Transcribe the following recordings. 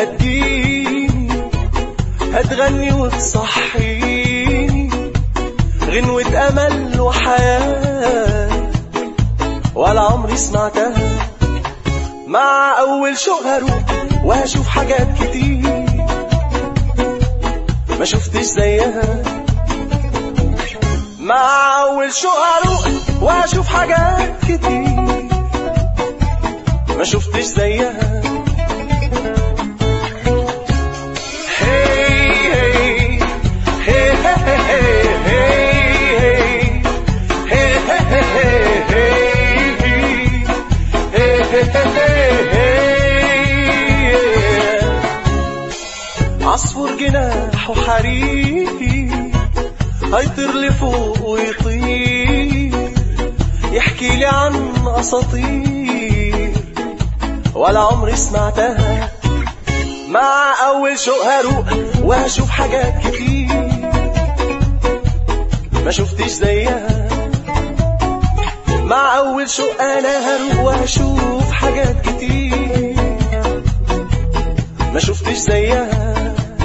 هتجيني هتغني وتصحيني غنوة أمل وحياة ولا عمري سمعتها مع أول شوق هروح وهشوف حاجات كتير ما شفتش زيها مع أول شوق هروح وهشوف حاجات كتير ما شفتش زيها هي هي هي هي عصفور جناحه حرير هيطير لفوق ويطير يحكي لي عن اساطير ولا عمري سمعتها مع اول شوق هروح وهشوف حاجات كتير ما شفتش زيها مع اول شوق انا هروح وهشوف حاجات كتير ما شفتش زيها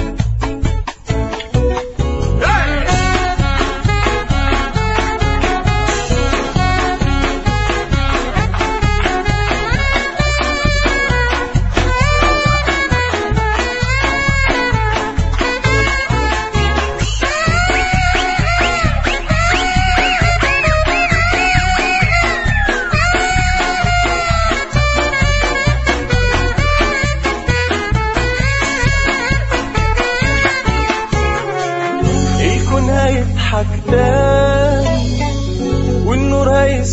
الكون هيضحك تاني والنور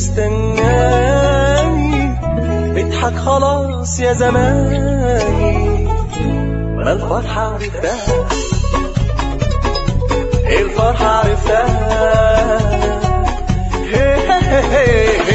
هيستناني اضحك خلاص يا زماني وانا الفرحة عرفتها الفرحة عرفتها هي هي هي